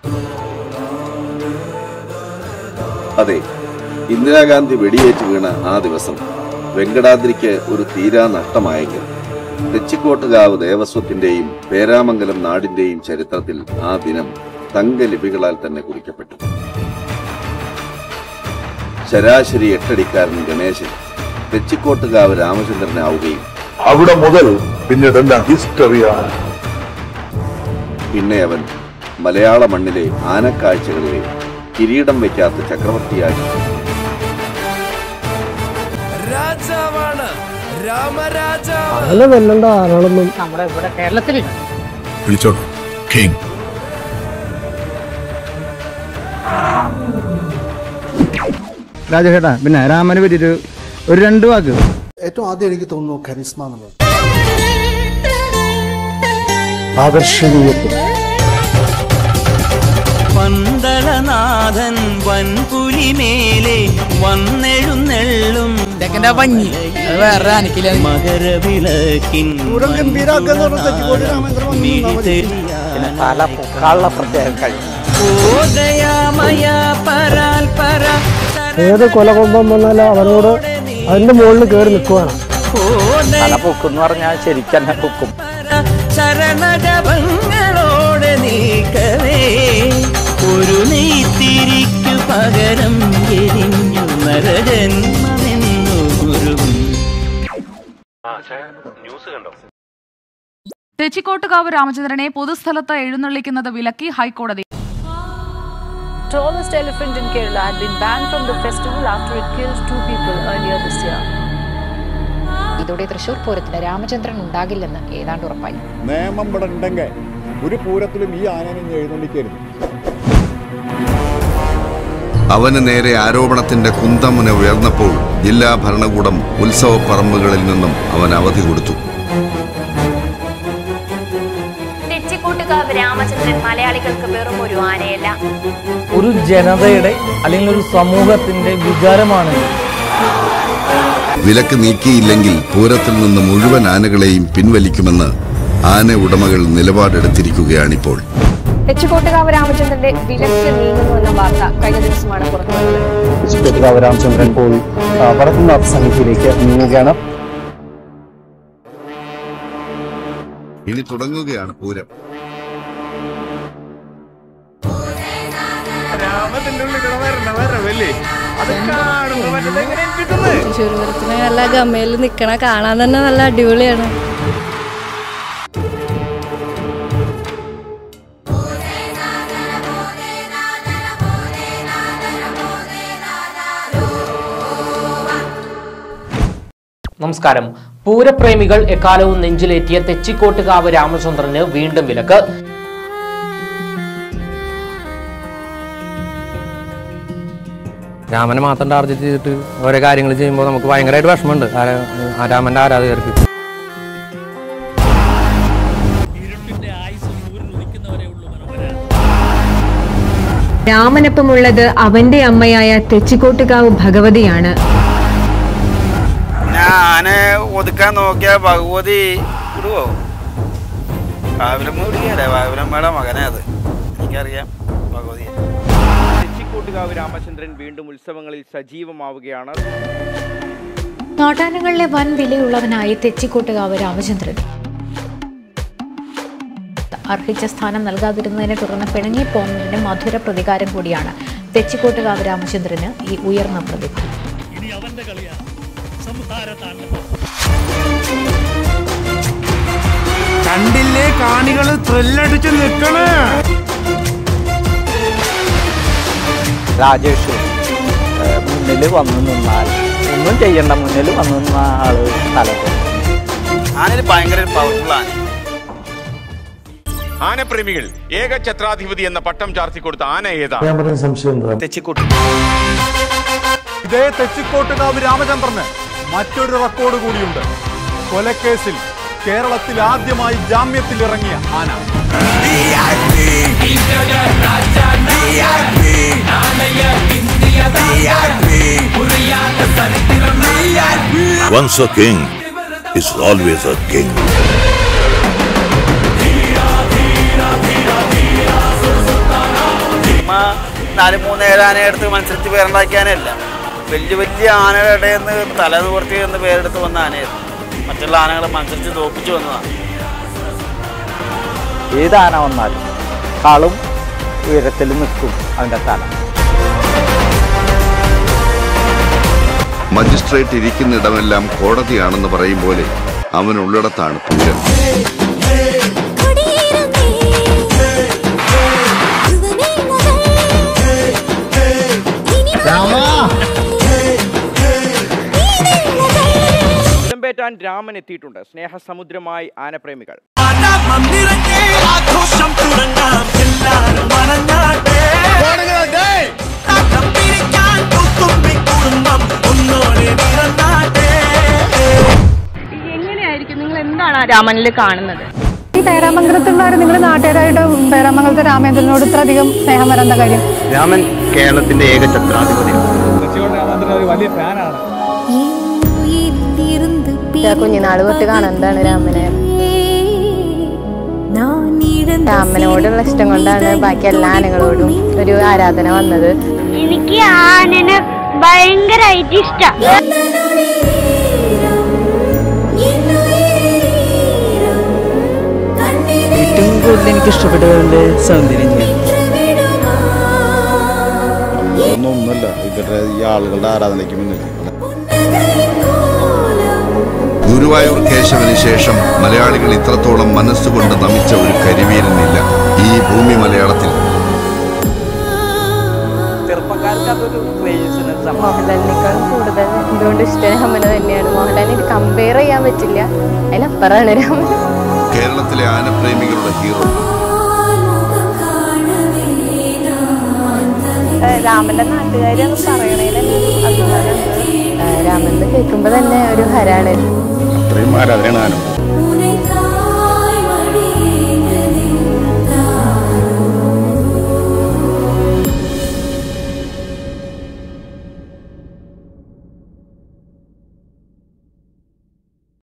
അതെ ഇന്ദിരാഗാന്ധി വെടിയേറ്റ് വീണ ആ ദിവസം വെങ്കടാദ്രിക്ക് ഒരു തീരാ നഷ്ടമായെങ്കിൽ തെച്ചിക്കോട്ടുകാവ് ദേവസ്വത്തിന്റെയും പേരാമംഗലം നാടിന്റെയും ചരിത്രത്തിൽ ആ ദിനം തങ്കലിപികളാൽ തന്നെ കുറിക്കപ്പെട്ടു ശരാശരി എട്ടടിക്കാരൻ ഗണേശൻ തെച്ചിക്കോട്ടുകാവ് രാമചന്ദ്രനാവുകയും അവിടെ മുതൽ പിന്നീടെല്ലാം ഹിസ്റ്ററിയാണ് പിന്നെ അവൻ മലയാള മണ്ണിലെ ആനക്കാഴ്ചകളിലെ കിരീടം വയ്ക്കാത്ത ചക്രവർത്തിയായി രാജാവാണ് രാമരാജാവ് അങ്ങനെ വെല്ലണ്ട ആരാളൊന്നും നമ്മുടെ ഇവിടെ കേരളത്തിലില്ല വിളിച്ചോളൂ കിങ് രാജേട്ടാ പിന്നെ രാമനെ പറ്റിയിട്ട് ഒരു രണ്ട് വാക്ക് ഏറ്റവും ആദ്യം എനിക്ക് തോന്നുന്നു കരിസ്മ എന്നുള്ളത് ആകർഷണീയത്വം പന്തളനാഥൻ വൻപുലിമേലെ വന്നെഴുന്നെള്ളും ഇതൊക്കെ ഭംഗി അത് വേറെ അനക്കില്ല മകരവിളക്കിൻ പല പൊക്കാളുള്ള പ്രത്യേകം കഴിയും ഓദയാമയ പരാൽ പര ഏത് കൊലകൊമ്പം വന്നാലും അവനോട് അതിന്റെ മുകളിൽ കയറി നിൽക്കുവാണ് തല പൊക്കെന്ന് പറഞ്ഞാൽ ശരിക്കും തന്നെ പൊക്കും ശരണജപങ്ങളോടെ നീക്കവേ ഒരു നെയ്ത്തിരിക്കു പകരം എരിഞ്ഞു നരജന്മമെന്നു ഗുരുവും തെച്ചിക്കോട്ടുകാവ് രാമചന്ദ്രനെ പൊതുസ്ഥലത്ത് എഴുന്നള്ളിക്കുന്നത് വിലക്കി ഹൈക്കോടതി tallest elephant in Kerala had been banned from the festival after it killed two people earlier this year. ഇതോടെ തൃശൂർ പൂരത്തിന് രാമചന്ദ്രൻ ഉണ്ടാകില്ലെന്ന് ഏതാണ്ട് ഉറപ്പായി നിയമം ഇവിടെ ഉണ്ടെങ്കിൽ ഒരു പൂരത്തിലും ഈ ആനനെ ഇനി എഴുന്നള്ളിക്കരുത് അവന് നേരെ ആരോപണത്തിന്റെ കുന്തമുന ഉയർന്നപ്പോൾ ജില്ലാ ഭരണകൂടം ഉത്സവ പറമ്പുകളിൽ നിന്നും അവൻ അവധി കൊടുത്തു തെച്ചിക്കോട്ടുകാവ് രാമചന്ദ്രൻ മലയാളികൾക്ക് വെറും ഒരു ആനയല്ല ഒരു ജനതയുടെ അല്ലെങ്കിൽ ഒരു സമൂഹത്തിന്റെ വികാരമാണ് വിലക്ക് നീക്കിയില്ലെങ്കിൽ പൂരത്തിൽ നിന്ന് മുഴുവൻ ആനകളെയും പിൻവലിക്കുമെന്ന് ആന ഉടമകൾ നിലപാടെടുത്തിരിക്കുകയാണിപ്പോൾ തെച്ചിക്കോട്ടുകാവ് രാമചന്ദ്രന്റെ വിലക്ക് നീങ്ങുന്നു എന്ന വാർത്ത കഴിഞ്ഞ ദിവസമാണ് പുറത്തുവന്നത് രാമചന്ദ്രൻ പോയി വടക്കുന്നാഥ് സമിതിയിലേക്ക് നീങ്ങുകയാണ് ഇനി തുടങ്ങുകയാണ് പൂരം തൃശ്ശൂർ പൂരത്തിന് നല്ല ഗമയിൽ നിൽക്കണ കാണാൻ തന്നെ നല്ല അടിപൊളിയാണ് നമസ്കാരം പൂരപ്രേമികൾ എക്കാലവും നെഞ്ചിലേറ്റിയ തെച്ചിക്കോട്ടുകാവ് രാമചന്ദ്രന് വീണ്ടും വിലക്ക് രാമനെ മാത്രം ടാർഗറ്റ് ചെയ്തിട്ട് ഓരോ കാര്യങ്ങൾ ചെയ്യുമ്പോൾ നമുക്ക് ഭയങ്കരമായിട്ട് വിഷമമുണ്ട് ആരാ- ആ രാമന്റെ ആരാധകർക്ക് രാമനൊപ്പമുള്ളത് അവന്റെ അമ്മയായ തെച്ചിക്കോട്ടുകാവ് ഭഗവതിയാണ് ഞാന് ഒതുക്കാൻ നോക്കിയ ഭഗവതി ഇടുവോ വാവിലമ്മ ഇടുകയല്ലേ വാവിലമ്മയുടെ മകനെ അത് എനിക്കറിയാം ഭഗവതിയെ തെച്ചിക്കോട്ടുകാവ് രാമചന്ദ്രൻ വീണ്ടും ഉത്സവങ്ങളിൽ സജീവമാവുകയാണ് നാട്ടാനങ്ങളിലെ വൻ വിലയുള്ളവനായി തെച്ചിക്കോട്ടുകാവ് രാമചന്ദ്രൻ അർഹിച്ച സ്ഥാനം നൽകാതിരുന്നതിനെ തുടർന്ന് പിണങ്ങിപ്പോന്നതിന് മധുര പ്രതികാരം കൂടിയാണ് തെച്ചിക്കോട്ടുകാവ് രാമചന്ദ്രന് ഈ ഉയർന്ന പ്രതിഫലം കണ്ടില്ലേ കാണികള് ത്രില്ലടിച്ച് നിൽക്കണേ രാജേഷ് മുന്നിൽ വന്നു നിന്നാൽ ഒന്നും ചെയ്യണ്ട മുന്നിൽ വന്നു നിന്ന ആള് തലപ്പോ ആനൊരു ഭയങ്കര പവർഫുൾ ആണ് ആനപ്രേമികൾ ഏക ഛത്രാധിപതി എന്ന പട്ടം ചാർത്തിക്കൊടുത്ത ആന ഏതാ ഞാൻ പറഞ്ഞ സംശയം എന്താ തെച്ചിക്കോട്ട് ഇതേ തെച്ചിക്കോട്ടുകാവ് രാമചന്ദ്രന് മറ്റൊരു റെക്കോർഡ് കൂടിയുണ്ട് കൊലക്കേസിൽ കേരളത്തിൽ ആദ്യമായി ജാമ്യത്തിൽ ഇറങ്ങിയ ആന Once a king is always a king. നാല് മൂന്ന് ഏഴ് ആനയെ എടുത്ത് മത്സരിച്ച് പേരുണ്ടാക്കിയാനല്ല വലിയ വലിയ ആനയുടെ ഇടയിൽ നിന്ന് തല നിവർത്തി എന്ന് പേരെടുത്ത് വന്ന ആനയായിരുന്നു മറ്റുള്ള ആനകളെ മത്സരിച്ച് തോപ്പിച്ചു വന്നതാണ് ഏത് ആന വന്നാലും കാളും ഉയരത്തിൽ നിൽക്കും അതിൻ്റെ തല മജിസ്ട്രേറ്റ് ഇരിക്കുന്നിടമെല്ലാം കോടതിയാണെന്ന് പറയും പോലെ അവനുള്ളിടത്താണ് പൂരം ഉടമ്പേറ്റാൻ രാമൻ എത്തിയിട്ടുണ്ട് സ്നേഹസമുദ്രമായി ആനപ്രേമികൾ ആഘോഷം തുടങ്ങാം എല്ലാരും മണഞ്ഞാട്ടെ പിരിക്കാൻ കുത്തുമ്പി കുടുംബം ഒന്നോടെ നിറഞ്ഞാട്ടെ എങ്ങനെയായിരിക്കും നിങ്ങൾ എന്താണ് ആ രാമനിൽ കാണുന്നത് ഈ പേരാമംഗലത്തുള്ളവർ നിങ്ങൾ നാട്ടുകാരായിട്ട് പേരാമംഗലത്തെ രാമേന്ദ്രനോട് ഇത്രയധികം സ്നേഹം വരേണ്ട കാര്യം രാമൻ കേരളത്തിന്റെ ഏക ഛത്രാധിപതിയാണ് ഒരു വലിയ ഫാനാണ് കുഞ്ഞുനാള് തൊട്ട് കാണുന്നതാണ് രാമനെ രാമനോടുള്ള ഇഷ്ടം കൊണ്ടാണ് ബാക്കി എല്ലാ ആനകളോടും ഒരു ആരാധന വന്നത് എനിക്ക് ആനനെ ഭയങ്കരമായിട്ട് ഇഷ്ടം ഏറ്റവും കൂടുതൽ എനിക്ക് ഇഷ്ടപ്പെട്ടവരുടെ സൗന്ദര്യം ഒന്നും ഒന്നുമല്ല ഇവരുടെ ഈ ആളുകളുടെ ആരാധനയ്ക്ക് മുന്നിൽ ഗുരുവായൂർ കേശവന് ശേഷം മലയാളികൾ ഇത്രത്തോളം മനസ്സുകൊണ്ട് നമിച്ച ഒരു കരിവീരനില്ല ഈ ഭൂമി മലയാളത്തിൽ ചെറുപ്പക്കാർക്ക് അതൊരു ക്രേസിന് മോഹൻലാലിനേക്കാളും കൂടുതൽ എന്തുകൊണ്ട് ഇഷ്ടം രാമനെ തന്നെയാണ് മോഹൻലാലിന് കമ്പയർ ചെയ്യാൻ പറ്റില്ല അതിലപ്പുറമാണ് രാമൻ കേരളത്തിലെ ആനപ്രേമികളുടെ ഹീറോ രാമന്റെ നാട്ടുകാരെന്ന് പറയണേന് അഭിമാനമുണ്ട് രാമൻ കേൾക്കുമ്പോ തന്നെ ഒരു ഹരാണ് അത്രയും ആരാധനയാണ് ആനം